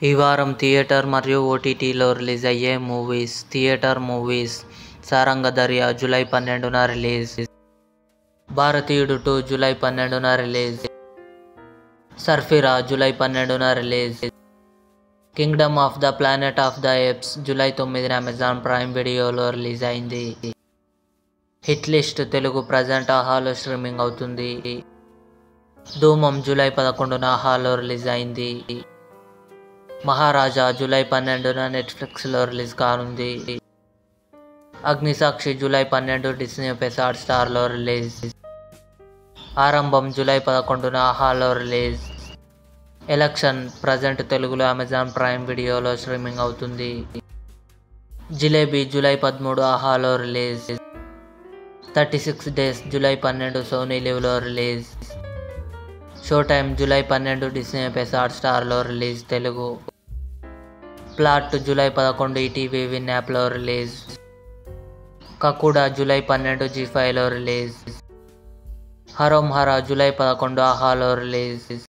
ఈ వారం థియేటర్ మరియు ఓటీటీలో రిలీజ్ అయ్యే movies theatre movies Saranga Dariya July పన్నెండున రిలీజ్ భారతీయుడు టూ జూలై పన్నెండున రిలీజ్ సర్ఫిరా జూలై పన్నెండున release kingdom of the planet of the apes July తొమ్మిదిన అమెజాన్ ప్రైమ్ వీడియోలో రిలీజ్ అయింది హిట్ లిస్ట్ తెలుగు ప్రజెంట్ ఆహాలో స్ట్రీమింగ్ అవుతుంది ధూమం జూలై పదకొండున ఆహాలో రిలీజ్ అయింది మహారాజా జూలై పన్నెండున నెట్ఫ్లిక్స్లో రిలీజ్ కానుంది అగ్నిసాక్షి జూలై పన్నెండు డిస్నీ ప్లస్ హాట్ స్టార్లో రిలీజ్ ఆరంభం జూలై పదకొండున ఆహాలో రిలీజ్ ఎలక్షన్ ప్రజెంట్ తెలుగులో అమెజాన్ ప్రైమ్ వీడియోలో స్ట్రీమింగ్ అవుతుంది జిలేబీ జూలై పదమూడు ఆహాలో release thirty six days July పన్నెండు సోనీ లివ్లో రిలీజ్ షో టైం జూలై పన్నెండు డిస్నీ ప్లస్ హాట్ స్టార్లో రిలీజ్ తెలుగు ప్లాట్ జూలై పదకొండు ఈటీవీ విన్ యాప్లో రిలీజ్ కకుడా జూలై పన్నెండు జీ ఫైవ్లో రిలీజ్ హరోం హరా జూలై పదకొండు ఆహాలో రిలీజ్